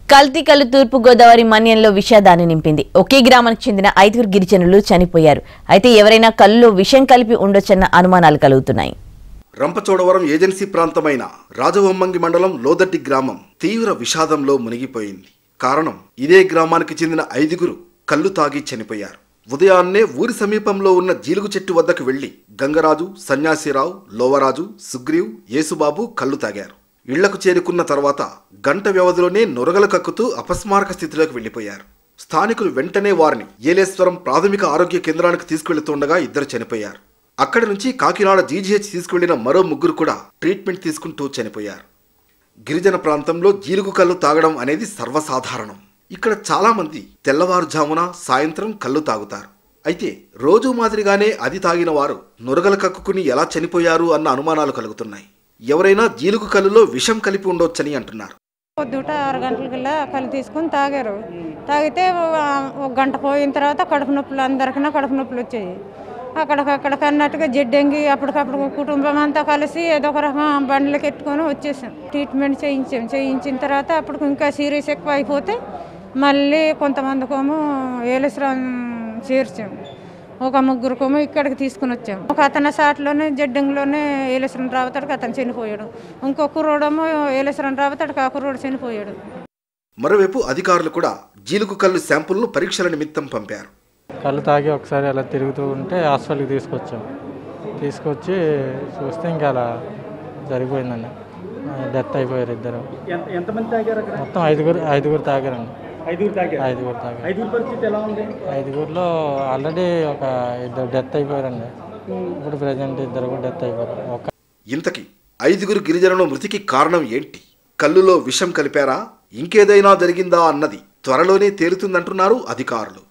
కల్తీ కల్లు తూర్పు గోదావరి మన్యంలో విషాదాన్ని నింపింది ఒకే గ్రామానికి చెందిన ఐదుగురు గిరిజనులు చనిపోయారు అయితే ఎవరైనా కల్లులో విషం కలిపి ఉండొచ్చన్న అనుమానాలు కలుగుతున్నాయి రంపచోడవరం ఏజెన్సీ ప్రాంతమైన రాజవొమ్మంగి మండలం లోదట్టి గ్రామం తీవ్ర విషాదంలో మునిగిపోయింది కారణం ఇదే గ్రామానికి చెందిన ఐదుగురు కళ్ళు తాగి చనిపోయారు ఉదయాన్నే ఊరి సమీపంలో ఉన్న జీలుగు చెట్టు వద్దకు వెళ్లి గంగరాజు సన్యాసిరావు లోవరాజు సుగ్రీవ్ యేసుబాబు కళ్ళు తాగారు ఇళ్లకు చేరుకున్న తర్వాత గంట వ్యవధిలోనే నొరగలు కక్కుతూ అపస్మారక స్థితిలోకి వెళ్లిపోయారు స్థానికులు వెంటనే వారిని ఏలేశ్వరం ప్రాథమిక ఆరోగ్య కేంద్రానికి తీసుకెళ్తుండగా ఇద్దరు చనిపోయారు అక్కడి నుంచి కాకినాడ జీజీహెచ్ తీసుకెళ్లిన మరో ముగ్గురు కూడా ట్రీట్మెంట్ తీసుకుంటూ చనిపోయారు గిరిజన ప్రాంతంలో జీలుగు కళ్ళు తాగడం అనేది సర్వసాధారణం ఇక్కడ చాలా మంది తెల్లవారుజామున సాయంత్రం కళ్ళు తాగుతారు అయితే రోజు మాదిరిగానే అది తాగిన వారు నురగలు కక్కుకుని ఎలా చనిపోయారు అన్న అనుమానాలు కలుగుతున్నాయి ఎవరైనా జీలుగు కళ్ళులో విషం కలిపి ఉండొచ్చని అంటున్నారు పొద్దుట ఆరు గంటలకల్లా కళ్ళు తీసుకొని తాగారు తాగితే ఓ- ఒక గంట పోయిన తర్వాత కడుపు నొప్పులు అందరికీ కడుపు నొప్పులు వచ్చాయి అక్కడికక్కడికి అన్నట్టుగా జడ్డంగి అప్పటికప్పుడు కుటుంబం అంతా కలిసి ఏదో ఒక రకం బండ్లకి ఎట్టుకొని వచ్చేసాం ట్రీట్మెంట్ చేయించాం చేయించిన తర్వాత అప్పుడు ఇంకా సీరియస్ ఎక్కువ అయిపోతే మళ్ళీ కొంతమందికేమో ఏలశ్రం చేర్చాం ఒక ముగ్గురుకేమో ఇక్కడికి తీసుకుని వచ్చాం ఒక అతని సాట్లోనే జడ్డంగిలోనే ఏలేశ్వరం రావతాడికి అతను చనిపోయాడు ఇంకో కుర్రోడేమో ఏలేశ్వరం రావతాడికి ఆ కుర్రోడు చనిపోయాడు మరోవైపు అధికారులు కూడా జీలుగు కళ్ళు శాంపుల్ను పరీక్షల నిమిత్తం పంపారు కళ్ళు తాగి ఒకసారి అలా తిరుగుతూ ఉంటే హాస్పిటల్కి తీసుకొచ్చాం తీసుకొచ్చి చూస్తే ఇంకా అలా జరిగిపోయిందండి డెత్ అయిపోయారు ఇద్దరు ఎంత ఎంతమంది తాగారు అక్కడ మొత్తం ఐదుగురు ఐదుగురు తాగారండి ఐదుగురు తాగారు ఐదుగురు తాగారు ఐదుగురు పరిస్థితి ఎలా ఉంది ఐదుగురిలో ఆల్రెడీ ఒక ఇద్దరు డెత్ అయిపోయారండి ఇప్పుడు ప్రజెంట్ ఇద్దరు కూడా డెత్ అయిపోయారు ఒక ఇంతకీ ఐదుగురు గిరిజనుల మృతికి కారణం ఏంటి కళ్ళులో విషం కలిపారా ఇంకేదైనా జరిగిందా అన్నది త్వరలోనే తేలుతుందంటున్నారు అధికారులు